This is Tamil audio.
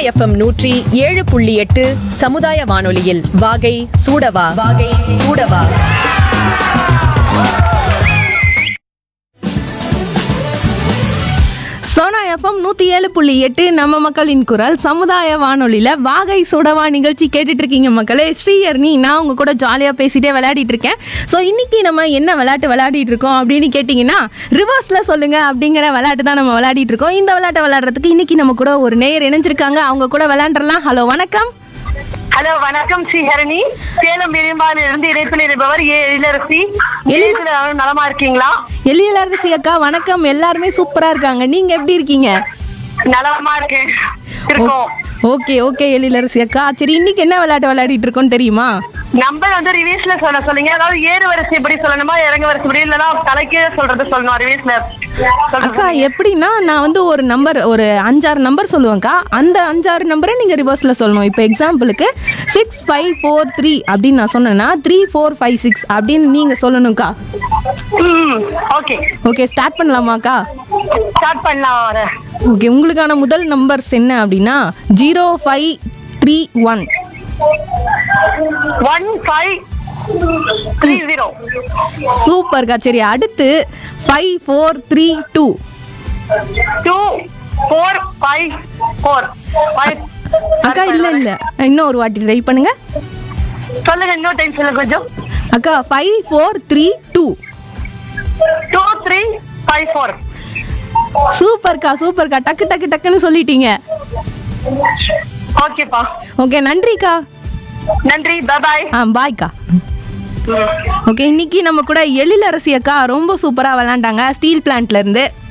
எஃப்எம் நூற்றி ஏழு புள்ளி எட்டு சமுதாய வானொலியில் வாகை சூடவா வாகை சூடவா சோனா எஃப்எம் நூற்றி ஏழு புள்ளி எட்டு நம்ம மக்களின் குரல் சமுதாய வானொலியில் வாகை சுடவா நிகழ்ச்சி கேட்டுட்டு இருக்கீங்க மக்களே ஸ்ரீயர்னி நான் உங்க கூட ஜாலியாக பேசிட்டே விளையாடிட்டு இருக்கேன் ஸோ இன்னைக்கு நம்ம என்ன விளையாட்டு விளையாடிட்டு இருக்கோம் அப்படின்னு கேட்டிங்கன்னா ரிவர்ஸில் சொல்லுங்க அப்படிங்கிற விளையாட்டு தான் நம்ம விளையாடிட்டு இருக்கோம் இந்த விளையாட்டை விளையாடுறதுக்கு இன்னைக்கு நம்ம கூட ஒரு நேயர் இணைஞ்சிருக்காங்க அவங்க கூட விளையாண்டுறலாம் ஹலோ வணக்கம் ஹலோ வணக்கம் ஸ்ரீஹரணி சேலம் விரும்பால இருந்து இணைப்பில் இருப்பவர் ஏ எழிலரசி எழில்- எழிலரசி நலமா இருக்கீங்களா எழிலரசி அக்கா வணக்கம் எல்லாருமே சூப்பராக இருக்காங்க நீங்கள் எப்படி இருக்கீங்க நலமா இருக்கேன் இருக்கோம் ஓகே ஓகே எழிலரசி அக்கா சரி இன்னைக்கு என்ன விளையாட்டு விளையாடிட்டு இருக்கோம்னு தெரியுமா நம்பர் வந்து ரிவீஸ்ல சொல்ல சொல்லுங்க அதாவது ஏறு வரிசை எப்படி சொல்லணுமா இறங்க வரிசை எப்படி இல்லைன்னா தலைக்கே சொல்றது சொல்லணும் ரிவீஸ்ல அக்கா எப்படின்னா நான் வந்து ஒரு நம்பர் ஒரு அஞ்சாறு நம்பர் சொல்லுவேன்க்கா அந்த அஞ்சாறு நம்பரை நீங்கள் ரிவர்ஸில் சொல்லணும் இப்போ எக்ஸாம்பிளுக்கு சிக்ஸ் ஃபைவ் ஃபோர் த்ரீ அப்படின்னு நான் சொன்னேன்னா த்ரீ ஃபோர் ஃபைவ் சிக்ஸ் அப்படின்னு நீங்கள் சொல்லணும்க்கா ஓகே ஓகே ஸ்டார்ட் பண்ணலாமாக்கா ஸ்டார்ட் பண்ணலாம் வர ஓகே உங்களுக்கான முதல் நம்பர்ஸ் என்ன அப்படின்னா zero five three one one five three zero சூப்பர்க்கா சரி அடுத்து five four three two two four five four five அக்கா இல்லை இல்லை இன்னும் ஒரு வாட்டி ட்ரை பண்ணுங்க சொல்லுங்க இன்னொரு டைம் சொல்லுங்க கொஞ்சம் அக்கா five four three two two three five four சூப்பர்க்கா சூப்பர்க்கா டக்கு டக்கு டக்குன்னு சொல்லிட்டீங்க ஓகேப்பா ஓகே நன்றிக்கா நன்றி பாய் ஆ பாய்க்கா ஓகே இன்னைக்கு நம்ம கூட எழிலரசி அக்கா ரொம்ப சூப்பராக விளாண்டாங்க ஸ்டீல் பிளான்ட்ல இருந்து